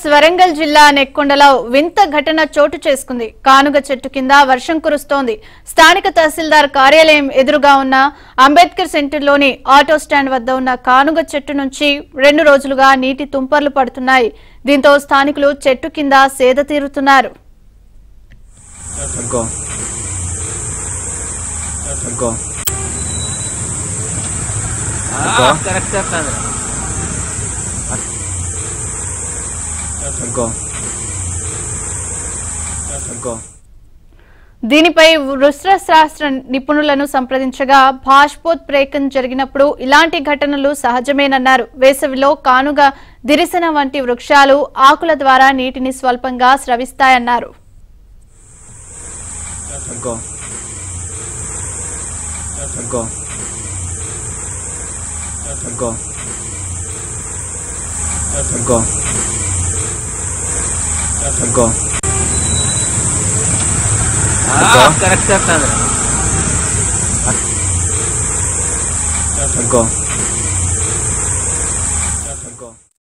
వరంగల్ జిల్లా నెక్కొండలో వింత ఘటన చోటు చేసుకుంది కానుగ చెట్టు కింద వర్షం కురుస్తోంది స్థానిక తహసీల్దార్ కార్యాలయం ఎదురుగా ఉన్న అంబేద్కర్ సెంటర్లోని ఆటో స్టాండ్ వద్ద ఉన్న కానుగ చెట్టు నుంచి రెండు రోజులుగా నీటి తుంపర్లు పడుతున్నాయి దీంతో స్థానికులు చెట్టు కింద సేద తీరుతున్నారు తగ్గో తగ్గో తగ్గో కరెక్ట్ చెప్తాను తగ్గో తగ్గో దీనిపై వృష్రశాస్త్ర నిపుణులను సంప్రదించగా బాష్పోత్ప్రేకం జరిగినప్పుడు ఇలాంటి ఘటనలు సహజమేనన్నారు వేసవిలో కానుగ దిరిసన వంటి వృక్షాలు ఆకుల ద్వారా నీటిని స్వల్పంగా స్రవిస్తాయన్నారు తగ్గో తగ్గో తగ్గో తగ్గో తగ్గో కరెక్ట్ చెప్తాను తగ్గో